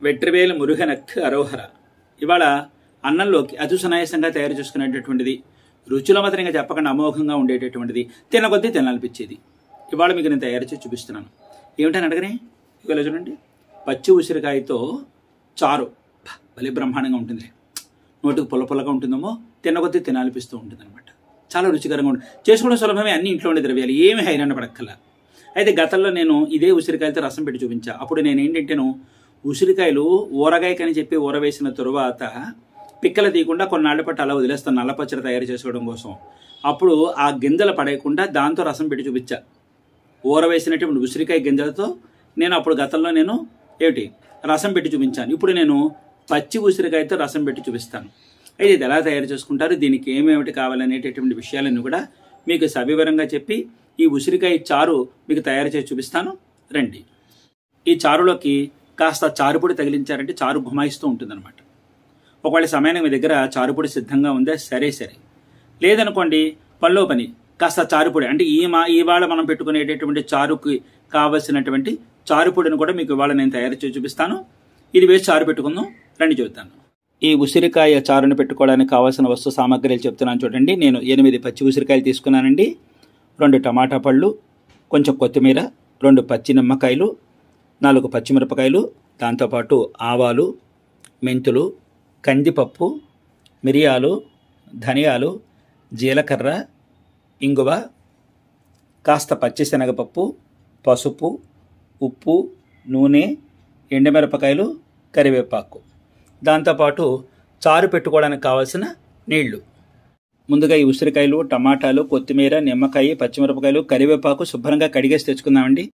వెట్రివేలు మురుగనక్ అరోహర ఇవాళ అన్నంలోకి అతి సునాయాసంగా తయారు చేసుకునేటటువంటిది రుచుల మాత్రంగా చెప్పకుండా అమోఘంగా ఉండేటటువంటిది తినకొద్దీ తినాలనిపించేది ఇవాళ మీకు నేను తయారు చేసి చూపిస్తున్నాను ఏమిటని అడగనే ఇవాళ చూడండి పచ్చి ఉసిరికాయతో చారు భ, భలే బ్రహ్మాండంగా ఉంటుంది నోటికి పుల్ల పుల్లగా ఉంటుందేమో తినకొద్దీ తినాలనిపిస్తూ ఉంటుంది అనమాట చాలా రుచికరంగా ఉంటుంది చేసుకోవడం సులభమే అన్ని ఇంట్లో ఉండే ద్రవ్యాలు ఏమి హైరాణ పడక్కల అయితే గతంలో నేను ఇదే ఉసిరికాయలతో రసం పెట్టి చూపించా అప్పుడు నేను ఏంటంటేను ఉసిరికాయలు ఊరగాయకని చెప్పి ఊరవేసిన తరువాత పిక్కలు తీయకుండా కొన్నాళ్ళ పాటు అలా వదిలేస్తాను నల్ల పచ్చడి తయారు చేసుకోవడం కోసం అప్పుడు ఆ గింజలు పడేయకుండా దాంతో రసం పెట్టి చూపించా ఊరవేసినటువంటి ఉసిరికాయ గింజలతో నేను అప్పుడు గతంలో నేను ఏమిటి రసం పెట్టి చూపించాను ఇప్పుడు నేను పచ్చి ఉసిరికాయతో రసం పెట్టి చూపిస్తాను అయితే ఇది ఎలా తయారు చేసుకుంటారు దీనికి ఏమేమిటి కావాలనేటటువంటి విషయాలన్నీ కూడా మీకు సవివరంగా చెప్పి ఈ ఉసిరికాయ చారు మీకు తయారు చేసి చూపిస్తాను రండి ఈ చారులోకి కాస్త చారుపొడి తగిలించారంటే చారు గుమాయిస్తూ ఉంటుందన్నమాట ఒకవేళ సమయానికి మీ దగ్గర చారుపొడి సిద్ధంగా ఉందా సరే సరే లేదనుకోండి పనిలో పని కాస్త చారుపొడి అంటే ఈ మా ఇవాళ మనం పెట్టుకునేటటువంటి చారుకి కావలసినటువంటి చారుపొడిని కూడా మీకు ఇవాళ నేను తయారు చేసి చూపిస్తాను ఇది వేసి చారు పెట్టుకుందాం రండి చూద్దాను ఈ ఉసిరికాయ చారుని పెట్టుకోవడానికి కావాల్సిన వస్తు సామాగ్రిలు చెప్తున్నాను చూడండి నేను ఎనిమిది పచ్చి ఉసిరికాయలు తీసుకున్నానండి రెండు టమాటా పళ్ళు కొంచెం కొత్తిమీర రెండు పచ్చి నిమ్మకాయలు నాలుగు పచ్చిమిరపకాయలు దాంతోపాటు ఆవాలు మెంతులు కందిపప్పు మిరియాలు ధనియాలు జీలకర్ర ఇంగువ కాస్త పచ్చిశనగపప్పు పసుపు ఉప్పు నూనె ఎండుమిరపకాయలు కరివేపాకు దాంతోపాటు చారు పెట్టుకోవడానికి కావాల్సిన నీళ్లు ముందుగా ఈ ఉసిరికాయలు టమాటాలు కొత్తిమీర నిమ్మకాయ పచ్చిమిరపకాయలు కరివేపాకు శుభ్రంగా కడిగేసి తెచ్చుకుందామండి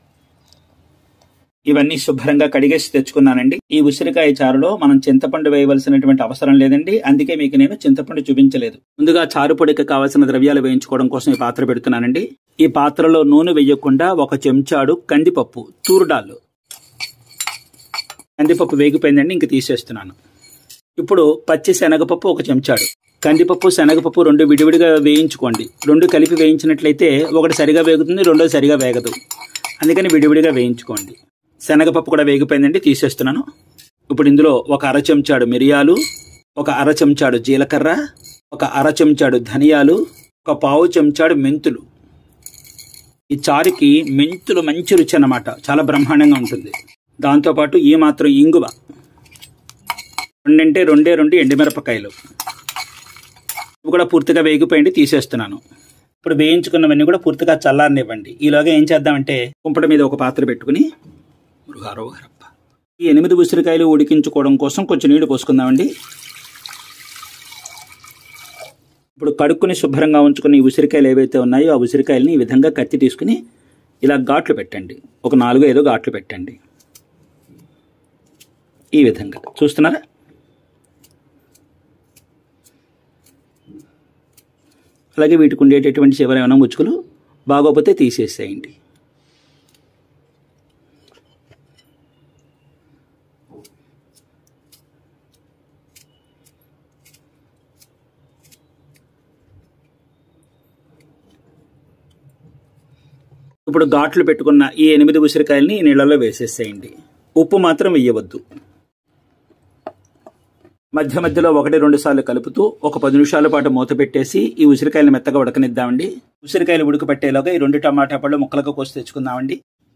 ఇవన్నీ శుభ్రంగా కడిగేసి తెచ్చుకున్నానండి ఈ ఉసిరికాయ చారులో మనం చింతపండు వేయవలసినటువంటి అవసరం లేదండి అందుకే మీకు నేను చింతపండు చూపించలేదు ముందుగా చారు పొడికి కావాల్సిన ద్రవ్యాలు వేయించుకోవడం కోసం ఈ పాత్ర పెడుతున్నానండి ఈ పాత్రలో నూనె వేయకుండా ఒక చెంచాడు కందిపప్పు తూరుడాలు కందిపప్పు వేగిపోయిందండి ఇంక తీసేస్తున్నాను ఇప్పుడు పచ్చి శనగపప్పు ఒక చెంచాడు కందిపప్పు శనగపప్పు రెండు విడివిడిగా వేయించుకోండి రెండు కలిపి వేయించినట్లయితే ఒకటి సరిగా వేగుతుంది రెండోది సరిగా వేగదు అందుకని విడివిడిగా వేయించుకోండి శనగపప్పు కూడా వేగిపోయిందండి తీసేస్తున్నాను ఇప్పుడు ఇందులో ఒక అర చెంచాడు మిరియాలు ఒక అర చెంచాడు జీలకర్ర ఒక అర చెంచాడు ధనియాలు ఒక పావు చెంచాడు మెంతులు ఈ చారుకి మెంతులు మంచి రుచి అన్నమాట చాలా బ్రహ్మాండంగా ఉంటుంది దాంతోపాటు ఈ మాత్రం ఇంగువ రెండంటే రెండే రెండు ఎండుమిరపకాయలు ఇవి కూడా పూర్తిగా వేగిపోయింది తీసేస్తున్నాను ఇప్పుడు వేయించుకున్నవన్నీ కూడా పూర్తిగా చల్లారనివ్వండి ఈలోగా ఏం చేద్దామంటే కుంపటి మీద ఒక పాత్ర పెట్టుకుని మృగారోహరప్ప ఈ ఎనిమిది ఉసిరికాయలు ఉడికించుకోవడం కోసం కొంచెం నీళ్లు పోసుకుందామండి ఇప్పుడు కడుక్కుని శుభ్రంగా ఉంచుకుని ఈ ఉసిరికాయలు ఏవైతే ఉన్నాయో ఆ ఉసిరికాయలని ఈ విధంగా కత్తి తీసుకుని ఇలా ఘాట్లు పెట్టండి ఒక నాలుగు ఐదు ఘాట్లు పెట్టండి ఈ విధంగా చూస్తున్నారా అలాగే వీటికి ఉండేటటువంటి చివరేమైనా ముచ్చుకులు బాగోపోతే తీసేసేయండి ఇప్పుడు ఘాట్లు పెట్టుకున్న ఈ ఎనిమిది ఉసిరికాయల్ని ఈ నీళ్ళలో వేసేసేయండి ఉప్పు మాత్రం వేయవద్దు మధ్య మధ్యలో ఒకటి రెండు సార్లు కలుపుతూ ఒక పది నిమిషాల పాటు మూత పెట్టేసి ఈ ఉసిరికాయలు మెత్తగా ఉడకనిద్దామండి ఉసిరికాయలు ఉడకపెట్టేలాగా ఈ రెండు టమాటా పళ్ళు ముక్కలుగా కోసి తెచ్చుకుందామండి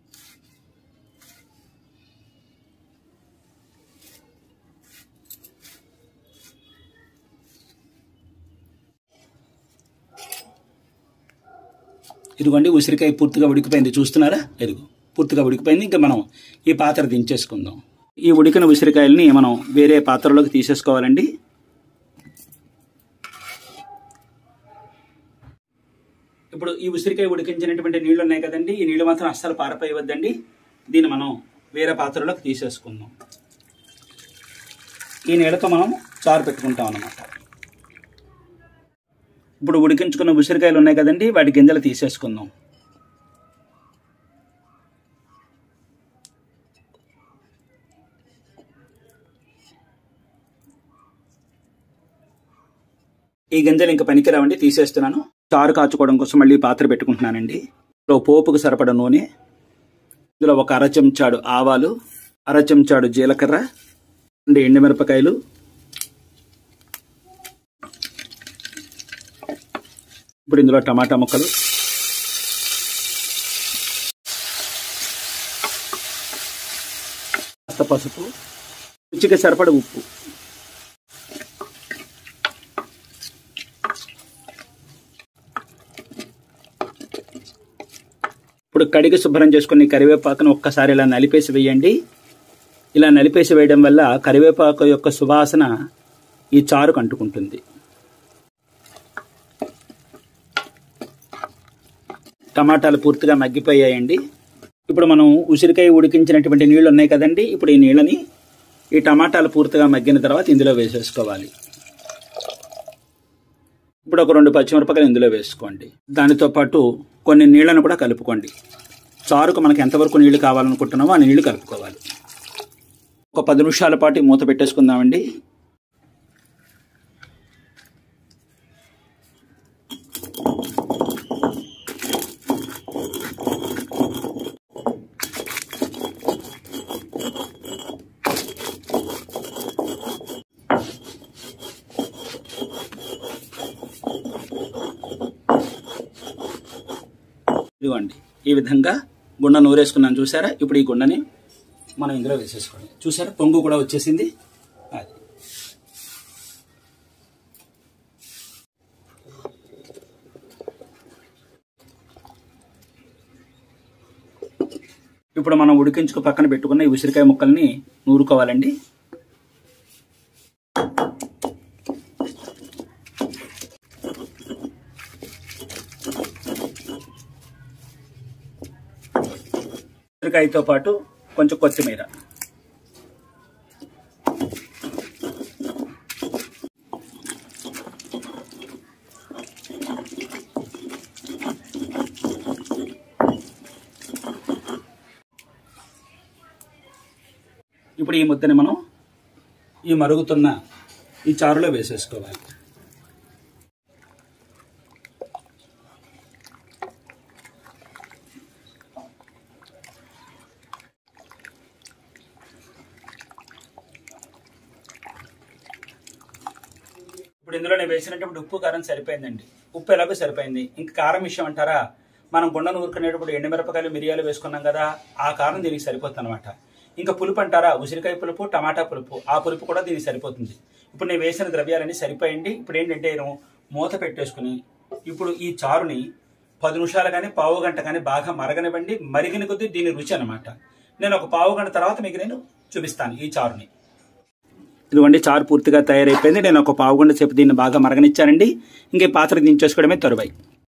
ఇదిగోండి ఉసిరికాయ పూర్తిగా ఉడికిపోయింది చూస్తున్నారా ఇదిగో పూర్తిగా ఉడికిపోయింది ఇంకా మనం ఈ పాత్ర దించేసుకుందాం ఈ ఉడికిన ఉసిరికాయల్ని మనం వేరే పాత్రలోకి తీసేసుకోవాలండి ఇప్పుడు ఈ ఉసిరికాయ ఉడికించినటువంటి నీళ్లు ఉన్నాయి కదండి ఈ నీళ్లు మాత్రం అస్సలు పారపోయవద్దండి దీన్ని మనం వేరే పాత్రలోకి తీసేసుకుందాం ఈ నీళ్ళతో మనం చారు పెట్టుకుంటాం అన్నమాట ఇప్పుడు ఉడికించుకున్న ఉసిరికాయలు ఉన్నాయి కదండి వాటి గింజలు తీసేసుకుందాం ఈ గింజలు ఇంకా పనికిరావండి తీసేస్తున్నాను చారు కాచుకోవడం కోసం మళ్ళీ పాత్ర పెట్టుకుంటున్నానండి ఇందులో పోపుకు సరిపడ నూనె ఇందులో ఒక అర చెంచాడు ఆవాలు అర చెంచాడు జీలకర్ర రెండు ఎండుమిరపకాయలు ఇప్పుడు ఇందులో టమాటా ముక్కలు కాస్త పసుపు రుచికి సరిపడ ఉప్పు ఇప్పుడు కడిగి శుభ్రం చేసుకుని కరివేపాకును ఒక్కసారి ఇలా నలిపేసి వేయండి ఇలా నలిపేసి వేయడం వల్ల కరివేపాకు యొక్క సువాసన ఈ చారుకు అంటుకుంటుంది టమాటాలు పూర్తిగా మగ్గిపోయాయండి ఇప్పుడు మనం ఉసిరికాయ ఉడికించినటువంటి నీళ్లు ఉన్నాయి కదండి ఇప్పుడు ఈ నీళ్ళని ఈ టమాటాలు పూర్తిగా మగ్గిన తర్వాత ఇందులో వేసేసుకోవాలి ఇప్పుడు ఒక రెండు పచ్చిమిరపకాయలు ఇందులో వేసుకోండి దానితో పాటు కొన్ని నీళ్లను కూడా కలుపుకోండి చారుకు మనకి ఎంతవరకు నీళ్లు కావాలనుకుంటున్నామో ఆ నీళ్లు కలుపుకోవాలి ఒక పది నిమిషాల పాటు ఈ మూత పెట్టేసుకుందామండి ఇదిగోండి ఈ విధంగా గుండ నూరేసుకున్నాను చూసారా ఇప్పుడు ఈ గుండని మనం ఇందులో వేసేసుకోండి చూసారా పొంగు కూడా వచ్చేసింది అది ఇప్పుడు మనం ఉడికించుకు పక్కన పెట్టుకున్న ఈ ఉసిరికాయ ముక్కల్ని నూరుకోవాలండి ఉసిరికాయతో పాటు కొంచెం కొత్తిమీర ఇప్పుడు ఈ ముద్దని మనం ఈ మరుగుతున్న ఈ చారులో వేసేసుకోవాలి ఇప్పుడు ఇందులో నేను వేసినటువంటి ఉప్పు కారం సరిపోయిందండి ఉప్పు ఎలాగో సరిపోయింది ఇంకా కారం విషయం అంటారా మనం గుండ నూరుకునేటప్పుడు ఎండుమిరపకాయలు మిరియాలు వేసుకున్నాం కదా ఆ కారం దీనికి సరిపోతుంది అనమాట ఇంకా పులుపు అంటారా ఉసిరికాయ పులుపు టమాటా పులుపు ఆ పులుపు కూడా దీనికి సరిపోతుంది ఇప్పుడు నేను వేసిన ద్రవ్యాలన్నీ సరిపోయండి ఇప్పుడు ఏంటంటే నేను మూత పెట్టేసుకుని ఇప్పుడు ఈ చారుని పది నిమిషాలు కానీ పావు గంట కానీ బాగా మరగనివ్వండి మరిగిన కొద్దీ దీని రుచి అనమాట నేను ఒక పావు గంట తర్వాత మీకు నేను చూపిస్తాను ఈ చారుని ఇదిగోండి చారు పూర్తిగా తయారైపోయింది నేను ఒక పావు గంట సేపు దీన్ని బాగా మరగనిచ్చానండి ఇంకే పాత్ర దించేసుకోవడమే తరువాయి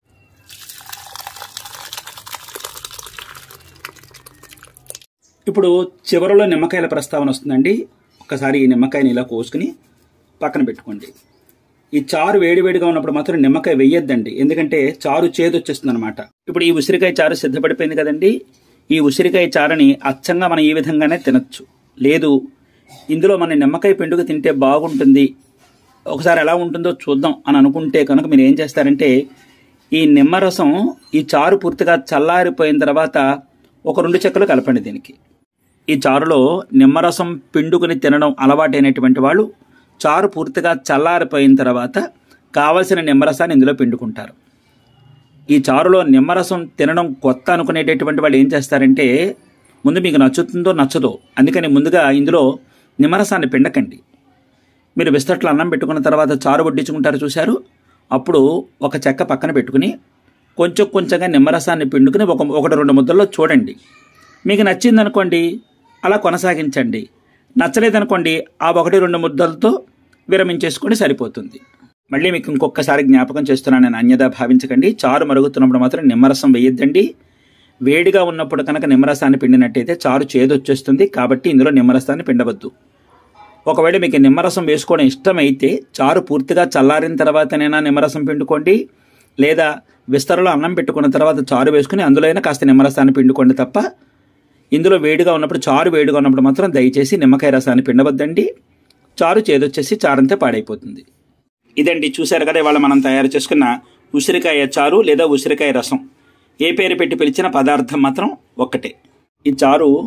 ఇప్పుడు చివరిలో నిమ్మకాయల ప్రస్తావన వస్తుందండి ఒకసారి ఈ నిమ్మకాయని ఇలా కోసుకుని పక్కన పెట్టుకోండి ఈ చారు వేడివేడిగా ఉన్నప్పుడు మాత్రం నిమ్మకాయ వెయ్యొద్దండి ఎందుకంటే చారు చేదు వచ్చేస్తుంది అనమాట ఇప్పుడు ఈ ఉసిరికాయ చారు సిద్ధపడిపోయింది కదండి ఈ ఉసిరికాయ చారుని అచ్చంగా మనం ఈ విధంగానే తినచ్చు లేదు ఇందులో మన నిమ్మకాయ పెండుగా తింటే బాగుంటుంది ఒకసారి ఎలా ఉంటుందో చూద్దాం అని అనుకుంటే కనుక మీరు ఏం చేస్తారంటే ఈ నిమ్మరసం ఈ చారు పూర్తిగా చల్లారిపోయిన తర్వాత ఒక రెండు చెక్కలు కలపండి దీనికి ఈ చారులో నిమ్మరసం పిండుకుని తినడం అలవాటైనటువంటి వాళ్ళు చారు పూర్తిగా చల్లారిపోయిన తర్వాత కావలసిన నిమ్మరసాన్ని ఇందులో పిండుకుంటారు ఈ చారులో నిమ్మరసం తినడం కొత్త అనుకునేటటువంటి వాళ్ళు ఏం చేస్తారంటే ముందు మీకు నచ్చుతుందో నచ్చదో అందుకని ముందుగా ఇందులో నిమ్మరసాన్ని పిండకండి మీరు విస్తట్లో అన్నం పెట్టుకున్న తర్వాత చారు వడ్డించుకుంటారు చూశారు అప్పుడు ఒక చెక్క పక్కన పెట్టుకుని కొంచెం కొంచెంగా నిమ్మరసాన్ని పిండుకుని ఒక ఒకటి రెండు ముద్దల్లో చూడండి మీకు నచ్చింది అనుకోండి అలా కొనసాగించండి నచ్చలేదనుకోండి ఆ ఒకటి రెండు ముద్దలతో విరమించేసుకొని సరిపోతుంది మళ్ళీ మీకు ఇంకొకసారి జ్ఞాపకం చేస్తున్నాను నేను అన్యదా భావించకండి చారు మరుగుతున్నప్పుడు మాత్రం నిమ్మరసం వేయొద్దండి వేడిగా ఉన్నప్పుడు కనుక నిమ్మరసాన్ని పిండినట్టయితే చారు చేదొచ్చేస్తుంది కాబట్టి ఇందులో నిమ్మరసాన్ని పిండవద్దు ఒకవేళ మీకు నిమ్మరసం వేసుకోవడం ఇష్టమైతే చారు పూర్తిగా చల్లారిన తర్వాతనైనా నిమ్మరసం పిండుకోండి లేదా విస్తరలో అన్నం పెట్టుకున్న తర్వాత చారు వేసుకుని అందులో అయినా కాస్త నిమ్మరసాన్ని పిండుకోండి తప్ప ఇందులో వేడిగా ఉన్నప్పుడు చారు వేడిగా ఉన్నప్పుడు మాత్రం దయచేసి నిమ్మకాయ రసాన్ని పిండవద్దండి చారు చేదొచ్చేసి చారంతా పాడైపోతుంది ఇదండి చూశారు కదా ఇవాళ మనం తయారు చేసుకున్న ఉసిరికాయ చారు లేదా ఉసిరికాయ రసం ఏ పేరు పెట్టి పిలిచిన పదార్థం మాత్రం ఒక్కటే ఈ చారు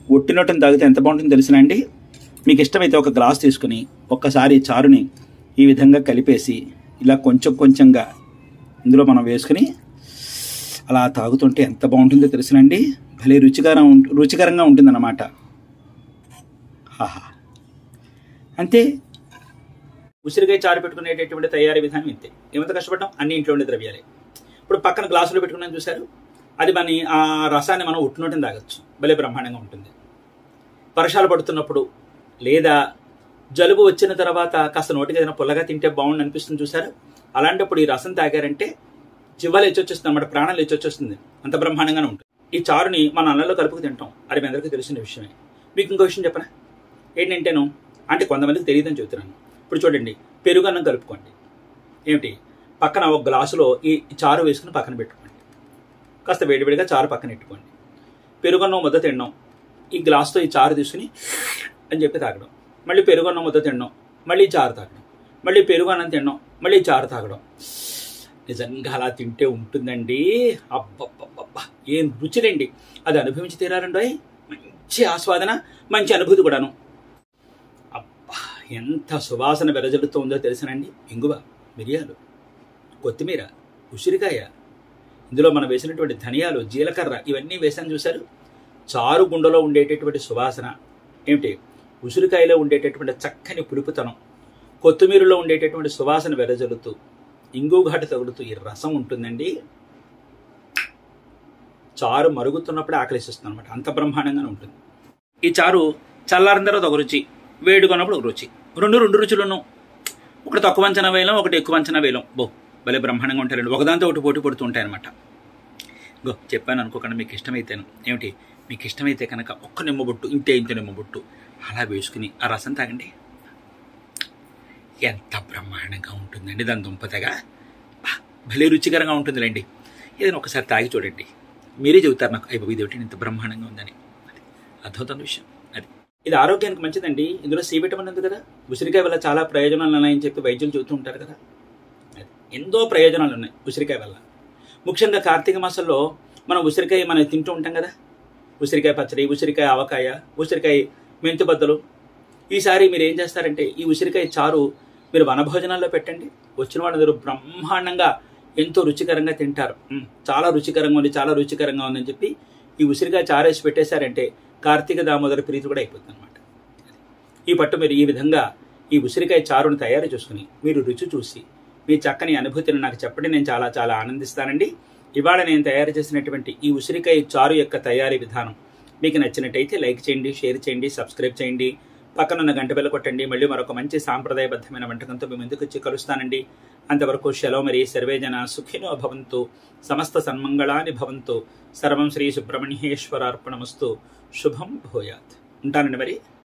ఒట్టినట్టుని తాగితే ఎంత బాగుంటుందో తెలిసిన అండి మీకు ఇష్టమైతే ఒక గ్లాస్ తీసుకుని ఒక్కసారి చారుని ఈ విధంగా కలిపేసి ఇలా కొంచెం కొంచెంగా ఇందులో మనం వేసుకుని అలా తాగుతుంటే ఎంత బాగుంటుందో తెలుసునండి భలే రుచికరం రుచికరంగా ఉంటుందన్నమాట హాహా అంతే ఉసిరికాయ చారు పెట్టుకునేటటువంటి తయారీ విధానం ఇంతే ఏమంత కష్టపడ్డాం అన్ని ఇంట్లో ఉండే ద్రవ్యాలే ఇప్పుడు పక్కన గ్లాసులో పెట్టుకున్నాం చూశారు అది మన ఆ రసాన్ని మనం ఉట్టునోటిని తాగొచ్చు భలే బ్రహ్మాండంగా ఉంటుంది వర్షాలు పడుతున్నప్పుడు లేదా జలుబు వచ్చిన తర్వాత కాస్త నోటికి ఏదైనా పుల్లగా తింటే బాగుండి అనిపిస్తుంది చూసారు అలాంటప్పుడు ఈ రసం తాగారంటే జివ్వాలు ఎచ్చొచ్చేస్తుంది అన్నమాట ప్రాణాలు ఎచ్చొచ్చేస్తుంది అంత బ్రహ్మాండంగానే ఉంటుంది ఈ చారుని మన అన్నంలో కలుపుకు తింటాం అది మీ అందరికీ తెలిసిన విషయమే మీకు ఇంకో విషయం చెప్పనా ఏంటంటేను అంటే కొంతమందికి తెలియదని చెబుతున్నాను ఇప్పుడు చూడండి పెరుగు అన్నం కలుపుకోండి ఏమిటి పక్కన ఒక గ్లాసులో ఈ చారు వేసుకుని పక్కన పెట్టుకోండి కాస్త వేడివేడిగా చారు పక్కన పెట్టుకోండి పెరుగన్నం ముద్ద తినడం ఈ గ్లాస్తో ఈ చారు తీసుకుని అని చెప్పి తాగడం మళ్ళీ పెరుగన్నం ముద్ద తినడం మళ్ళీ చారు తాగడం మళ్ళీ పెరుగన్నం తినడం మళ్ళీ చారు తాగడం నిజంగా అలా తింటే ఉంటుందండి అబ్బబ్బబ్బబ్బా ఏం రుచిలేండి అది అనుభవించి తీరారండి మంచి ఆస్వాదన మంచి అనుభూతి కూడాను అబ్బా ఎంత సువాసన వెదజల్లుతూ ఉందో తెలుసనండి ఇంగువ మిరియాలు కొత్తిమీర ఉసిరికాయ ఇందులో మనం వేసినటువంటి ధనియాలు జీలకర్ర ఇవన్నీ వేసాను చూశారు చారు గుండెలో ఉండేటటువంటి సువాసన ఏమిటి ఉసిరికాయలో ఉండేటటువంటి చక్కని పులుపుతనం కొత్తిమీరలో ఉండేటటువంటి సువాసన వెదజల్లుతూ ఇంగు ఘాటు తగులుతూ ఈ రసం ఉంటుందండి చారు మరుగుతున్నప్పుడే ఆకలిస్తుంది అనమాట అంత బ్రహ్మాండంగానే ఉంటుంది ఈ చారు చల్లారిన తర్వాత ఒక రుచి వేడుకున్నప్పుడు ఒక రుచి రెండు రెండు రుచులను ఒకటి తక్కువ అంచనా వేయలేం ఒకటి ఎక్కువ అంచనా వేయలేం బో భలే బ్రహ్మాండంగా ఉంటారండి ఒకదాంతో ఒకటి పోటీ పడుతూ ఉంటాయన్నమాట గో చెప్పాను అనుకోకుండా మీకు ఇష్టమైతేను ఏమిటి మీకు ఇష్టమైతే కనుక ఒక్క నిమ్మబొట్టు ఇంతే ఇంత నిమ్మబొట్టు అలా వేసుకుని ఆ రసం తాగండి ఎంత బ్రహ్మాండంగా ఉంటుందండి దాని దుంపతగా బా, భలే రుచికరంగా ఉంటుందిలేండి ఏదైనా ఒకసారి తాగి చూడండి మీరే చెబుతారు నాకు అయ్యి బాబు ఇదేమిటి ఇంత బ్రహ్మాండంగా ఉందని అది అద్భుతమైన విషయం అది ఇది ఆరోగ్యానికి మంచిదండి ఇందులో సి విటమిన్ ఉంది కదా ఉసిరికాయ వల్ల చాలా ప్రయోజనాలు ఉన్నాయని చెప్పి వైద్యులు చెబుతూ ఉంటారు కదా అది ఎంతో ప్రయోజనాలు ఉన్నాయి ఉసిరికాయ వల్ల ముఖ్యంగా కార్తీక మాసంలో మనం ఉసిరికాయ మనం తింటూ ఉంటాం కదా ఉసిరికాయ పచ్చడి ఉసిరికాయ ఆవకాయ ఉసిరికాయ మెంతుబద్దలు ఈసారి మీరు ఏం చేస్తారంటే ఈ ఉసిరికాయ చారు మీరు వనభోజనాల్లో పెట్టండి వచ్చిన వాళ్ళందరూ బ్రహ్మాండంగా ఎంతో రుచికరంగా తింటారు మ్, చాలా రుచికరంగా ఉంది చాలా రుచికరంగా ఉందని చెప్పి ఈ ఉసిరికాయ చారేసి పెట్టేశారంటే కార్తీక దామోదర ప్రీతి కూడా అయిపోతుంది అనమాట ఈ పట్టు మీరు ఈ విధంగా ఈ ఉసిరికాయ చారును తయారు చేసుకుని మీరు రుచి చూసి మీ చక్కని అనుభూతిని నాకు చెప్పండి నేను చాలా చాలా ఆనందిస్తానండి ఇవాళ నేను తయారు చేసినటువంటి ఈ ఉసిరికాయ చారు యొక్క తయారీ విధానం మీకు నచ్చినట్టయితే లైక్ చేయండి షేర్ చేయండి సబ్స్క్రైబ్ చేయండి పక్కనున్న గంట బెల్ల కొట్టండి మళ్ళీ మరొక మంచి సాంప్రదాయబద్ధమైన వంటకంతో మీ ముందుకు వచ్చి కలుస్తానండి అంతవరకు సెలవు మరి సర్వే జన సుఖినో భవంతు సమస్త సన్మంగళాని భవంతు సర్వం శ్రీ సుబ్రహ్మణ్యేశ్వరార్పణమస్తు శుభం భూయాత్ ఉంటానండి మరి